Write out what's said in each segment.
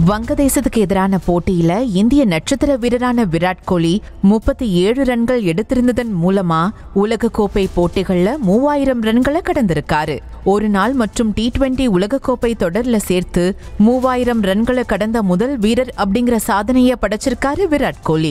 வங்கதேசத்துக்கு எதிரான போட்டியில இந்திய நட்சத்திர வீரரான விராட் கோலி முப்பத்தி ஏழு ரன்கள் எடுத்திருந்ததன் மூலமா உலகக்கோப்பை போட்டிகள்ல மூவாயிரம் ரன்களை கடந்திருக்காரு ஒரு நாள் மற்றும் டி டுவெண்டி உலகக்கோப்பை தொடர்ல சேர்த்து மூவாயிரம் ரன்களை கடந்த முதல் வீரர் அப்படிங்கிற சாதனையை படைச்சிருக்காரு விராட் கோலி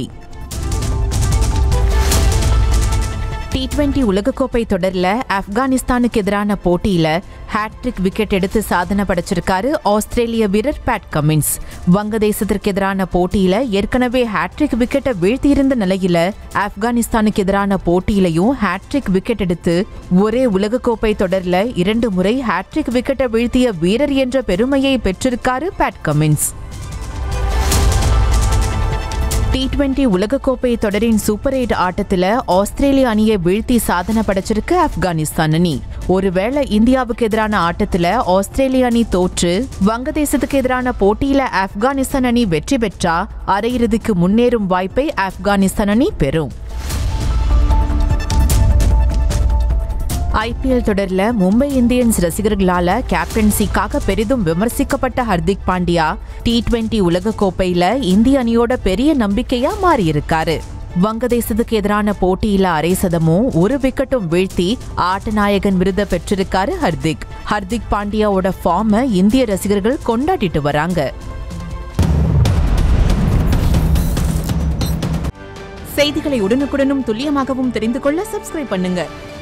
டி டுவெண்டி உலகக்கோப்பை தொடர்ல ஆப்கானிஸ்தானுக்கு எதிரான போட்டியில ஹேட்ரிக் விக்கெட் எடுத்து சாதனை படைச்சிருக்காரு ஆஸ்திரேலிய வீரர் பேட் கமின்ஸ் வங்கதேசத்திற்கு எதிரான போட்டியில ஏற்கனவே ஹேட்ரிக் விக்கெட்டை வீழ்த்தியிருந்த நிலையில ஆப்கானிஸ்தானுக்கு எதிரான போட்டியிலையும் ஹேட்ரிக் விக்கெட் எடுத்து ஒரே உலகக்கோப்பை தொடர்ல இரண்டு முறை ஹேட்ரிக் விக்கெட்டை வீழ்த்திய வீரர் என்ற பெருமையை பெற்றிருக்காரு பேட் கமின்ஸ் டி டுவெண்டி உலகக்கோப்பை தொடரின் சூப்பர் எயிட் ஆட்டத்துல ஆஸ்திரேலிய அணியை வீழ்த்தி சாதனை படைச்சிருக்கு ஆப்கானிஸ்தான் அணி ஒருவேளை இந்தியாவுக்கு எதிரான ஆட்டத்துல ஆஸ்திரேலிய அணி தோற்று வங்கதேசத்துக்கு எதிரான போட்டியில ஆப்கானிஸ்தான் அணி வெற்றி பெற்றா அரையிறுதிக்கு முன்னேறும் வாய்ப்பை ஆப்கானிஸ்தான் அணி பெறும் ஐபிஎல் தொடர்ல மும்பை இந்தியன்ஸ் ரசிகர்களால கேப்டன்சிக்காக பெரிதும் விமர்சிக்கப்பட்ட ஹர்திக் பாண்டியா டி டுவெண்டி உலகக்கோப்பையில இந்திய அணியோட பெரிய நம்பிக்கையா மாறியிருக்காரு வங்கதேசத்துக்கு எதிரான போட்டியில அரை சதமும் ஒரு விக்கெட்டும் வீழ்த்தி ஆட்டநாயகன் விருதை பெற்றிருக்காரு ஹர்திக் ஹர்திக் பாண்டியாவோட ஃபார்மை இந்திய ரசிகர்கள் கொண்டாடிட்டு வராங்க செய்திகளை உடனுக்குடனும் துல்லியமாகவும் தெரிந்து கொள்ள சப்ஸ்கிரைப் பண்ணுங்க